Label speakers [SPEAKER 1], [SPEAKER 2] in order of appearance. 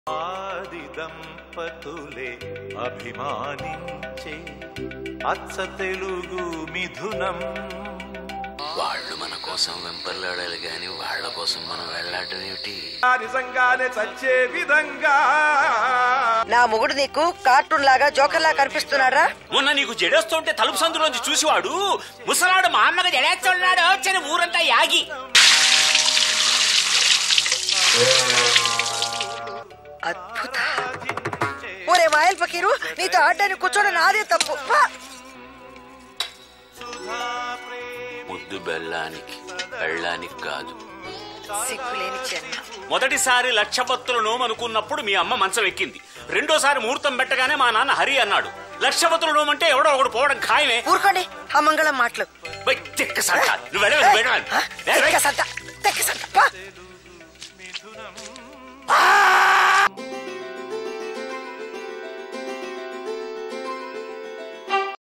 [SPEAKER 1] ఆది దంపతులే అభిమానించే అచ్చ తెలుగు మిథునం
[SPEAKER 2] వాళ్ళు మన కోసం వెంపర్లాడాలి గాని వాళ్ళ కోసం మనం వెళ్ళాడటం ఏమిటి
[SPEAKER 3] నిజంగానే చచ్చే విధంగా
[SPEAKER 4] నా మొగుడు నీకు కార్టూన్ లాగా జోకర్ లాగా కనిపిస్తున్నాడా
[SPEAKER 5] మొన్న నీకు జడేస్తుంటే తలుపు సందులోంచి చూసివాడు ముసలాడు మా అమ్మకి జడేస్తున్నాడు వచ్చని ఊరంతా యాగి
[SPEAKER 4] అద్భుత ఒరే మాయల్ ఫకీరు నీతో ఆడడానికి కూర్చోడం నాదే తప్పు పా.
[SPEAKER 2] ముద్దు బెల్లానికి బెల్లానికి కాదు
[SPEAKER 4] సిగ్గులేని జన్మ
[SPEAKER 5] మొదటిసారి లక్షపత్తుల నోము అనుకున్నప్పుడు మీ అమ్మ మంచం ఎక్కింది రెండోసారి ముహూర్తం పెట్టగానే మా నాన్న హరి అన్నాడు లక్షపత్రుల నోము అంటే ఎవడో ఒకడు పోవడం ఖాయమే
[SPEAKER 4] ఊరుకోండి ఆ మంగళం మాటలు
[SPEAKER 5] బై, తిక్క సంట. నువ్వు వెళ్ళవే, నువ్వు వెళ్ళవే.
[SPEAKER 4] తెక్క సంత, తెక్క సంత, పా.